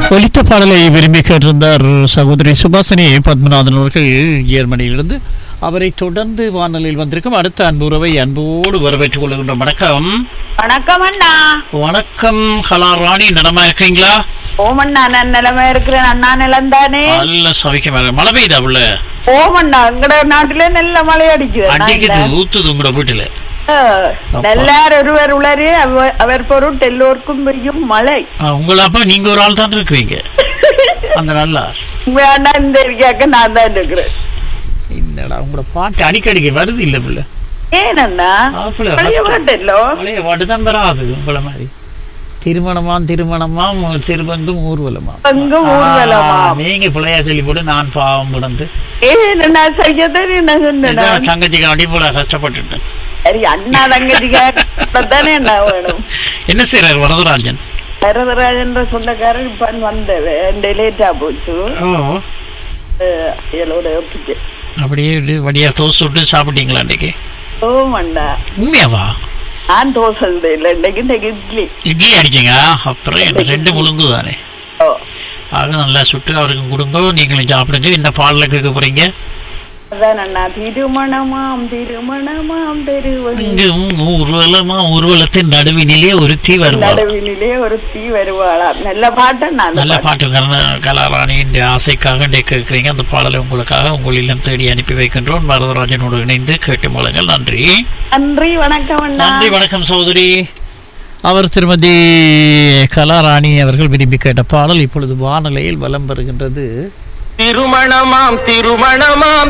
ஒலித்த பாடலை விரும்பி கேட்டிருந்தார் சகோதரி சுபாசினி பத்மநாதன் அவர்கள் ஜெர்மனியிலிருந்து அவரை தொடர்ந்து வானொலியில் வந்திருக்கும் அடுத்த அன்புறவை அன்போடு வரவேற்றுக் கொள்கின்ற வணக்கம் வணக்கம் அண்ணா வணக்கம் கலா ராணி நலமா இருக்கீங்களா ஓமண்ணா நான் நிலைமை இருக்கிறேன் அண்ணா நிலம் தானே நல்ல சவிக்க மழை பெய்யுதா உள்ள ஓமண்ணா எங்கட நாட்டுல நல்ல மழை அடிக்குது அடிக்குது ஊத்துது உங்களோட வீட்டுல நல்லார் ஒருவர் உளரே அவ- அவர் பொருட் எல்லோருக்கும் பெய்யும் மழை ஆ, உங்களை அப்ப நீங்க ஒரு ஆள் தான் இருக்கிறீங்க அந்த நல்லா வேண்டாம் இந்த இருக்காக்க நான் தான் இருக்கிறேன் என்னடா உங்களோட பாட்டு அடிக்கடிக்கு வருது இல்ல பிள்ளை ஏன் அண்ணா ஆப்பிள பழைய பாட்டல்லோ பழைய பாட்டு தான் வராது உங்களை மாதிரி திருமணமாம் திருமணமாம் திருபந்தும் ஊர்வலமாம் அங்கும் ஊர்வலமா ஆ, நீங்க பிள்ளையா சொல்லி போட்டு நான் பாவம் கிடந்து ஏன் நான் செய்யதான் என்ன சொன்னேன் இதான் தங்கச்சிக்கு அடி போல கஷ்டப்பட்டுட்டேன் சரி அண்ணா தங்கச்சிக்காக தானே என்ன வேணும் என்ன செய்யறாரு வரதராஜன் வரதராஜன் சொந்தக்காரன் இப்ப வந்தவன் லேட்டா போச்சு ஓ அஹ், இவளோட ஒப்பிச்சு அப்படியே இது வடியா தோசை விட்டு சாப்பிட்டீங்களா இன்னைக்கு ஓமண்ணா உண்மையாவா நான் தோசை இல்லை இன்னைக்கு இன்னைக்கு இட்லி இட்லி அடிச்சீங்க அப்புறம் என்ன ரெண்டு முழுங்கு தானே ஓ ஆக நல்லா சுட்டு அவருக்கு கொடுங்க நீங்களும் சாப்பிடுங்க என்ன பாலில் கேட்க போறீங்க அதான் அண்ணா திருமணமாம் திருமணமாம் தெருவன் இங்கும் ஊர்வலமா ஊர்வலத்தின் நடுவினிலே ஒரு தீ வருவாள் நடுவினிலே ஒரு தீ வருவாளாம் நல்ல பாட்டன் நான் நல்ல பாட்டு கரண- கலாராணியின் ஆசைக்காக டே கேட்குறீங்க அந்த பாடலை உங்களுக்காக உங்கள் இல்லம் தேடி அனுப்பி வைக்கின்றோம் வரதராஜனோடு இணைந்து கேட்டு முழங்கள் நன்றி நன்றி வணக்கம் அண்ணா நன்றி வணக்கம் சகோதரி அவர் திருமதி கலாராணி அவர்கள் விரும்பி கேட்ட பாடல் இப்பொழுது வானிலையில் வலம் வருகின்றது திருமணமாம் திருமணமாம்